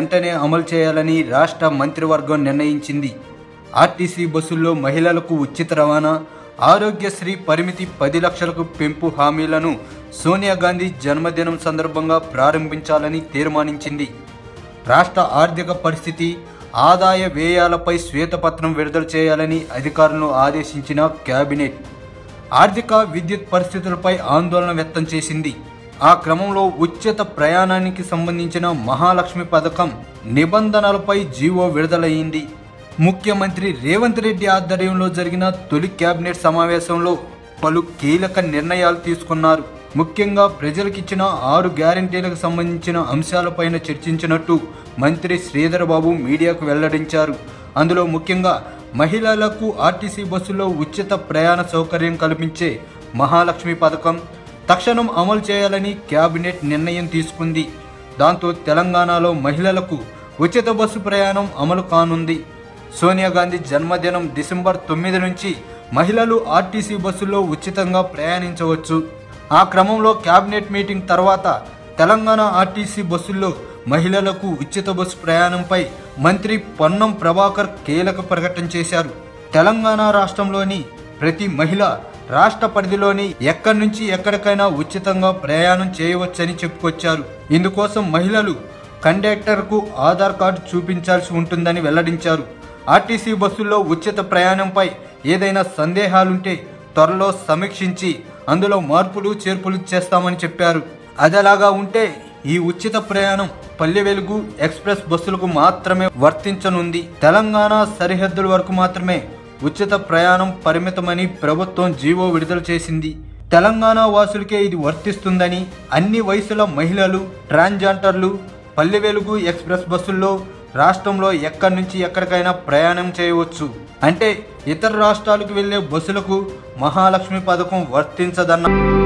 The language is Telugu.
వెంటనే అమలు చేయాలని రాష్ట్ర మంత్రివర్గం నిర్ణయించింది ఆర్టీసీ బస్సుల్లో మహిళలకు ఉచిత రవాణా ఆరోగ్యశ్రీ పరిమితి పది లక్షలకు పెంపు హామీలను సోనియా గాంధీ జన్మదినం సందర్భంగా ప్రారంభించాలని తీర్మానించింది రాష్ట్ర ఆర్థిక పరిస్థితి ఆదాయ వ్యయాలపై శ్వేతపత్రం విడుదల చేయాలని అధికారులను ఆదేశించిన కేబినెట్ ఆర్థిక విద్యుత్ పరిస్థితులపై ఆందోళన వ్యక్తం చేసింది ఆ క్రమంలో ఉచిత ప్రయాణానికి సంబంధించిన మహాలక్ష్మి పథకం నిబంధనలపై జీవో విడుదలయ్యింది ముఖ్యమంత్రి రేవంత్ రెడ్డి ఆధ్వర్యంలో జరిగిన తొలి కేబినెట్ సమావేశంలో పలు కీలక నిర్ణయాలు తీసుకున్నారు ముఖ్యంగా ప్రజలకిచ్చిన ఆరు గ్యారంటీలకు సంబంధించిన అంశాలపైన చర్చించినట్టు మంత్రి శ్రీధర్ బాబు మీడియాకు వెల్లడించారు అందులో ముఖ్యంగా మహిళలకు ఆర్టీసీ బస్సులో ఉచిత ప్రయాణ సౌకర్యం కల్పించే మహాలక్ష్మి పథకం తక్షణం అమలు చేయాలని కేబినెట్ నిర్ణయం తీసుకుంది దాంతో తెలంగాణలో మహిళలకు ఉచిత బస్సు ప్రయాణం అమలు కానుంది సోనియా గాంధీ జన్మదినం డిసెంబర్ తొమ్మిది నుంచి మహిళలు ఆర్టీసీ బస్సుల్లో ఉచితంగా ప్రయాణించవచ్చు ఆ క్రమంలో కేబినెట్ మీటింగ్ తర్వాత తెలంగాణ ఆర్టీసీ బస్సుల్లో మహిళలకు ఉచిత బస్సు ప్రయాణంపై మంత్రి పొన్నం ప్రభాకర్ కీలక ప్రకటన చేశారు తెలంగాణ రాష్ట్రంలోని ప్రతి మహిళ రాష్ట్ర పరిధిలోని ఎక్కడి నుంచి ఎక్కడికైనా ఉచితంగా ప్రయాణం చేయవచ్చని చెప్పుకొచ్చారు ఇందుకోసం మహిళలు కండక్టర్కు ఆధార్ కార్డు చూపించాల్సి ఉంటుందని వెల్లడించారు ఆర్టీసీ బస్సుల్లో ఉచిత ప్రయాణంపై ఏదైనా సందేహాలుంటే త్వరలో సమీక్షించి అందులో మార్పులు చేర్పులు చేస్తామని చెప్పారు అదలాగా ఉంటే ఈ ఉచిత ప్రయాణం పల్లె వెలుగు ఎక్స్ప్రెస్ బస్సులకు మాత్రమే వర్తించనుంది తెలంగాణ సరిహద్దుల వరకు మాత్రమే ఉచిత ప్రయాణం పరిమితమని ప్రభుత్వం జీవో విడుదల చేసింది తెలంగాణ వాసులకే ఇది వర్తిస్తుందని అన్ని వయసుల మహిళలు ట్రాన్స్జెండర్లు పల్లె వెలుగు ఎక్స్ప్రెస్ బస్సుల్లో రాష్ట్రంలో ఎక్కడి నుంచి ఎక్కడికైనా ప్రయాణం చేయవచ్చు అంటే ఇతర రాష్ట్రాలకు వెళ్లే బస్సులకు మహాలక్ష్మి పథకం వర్తించదన్న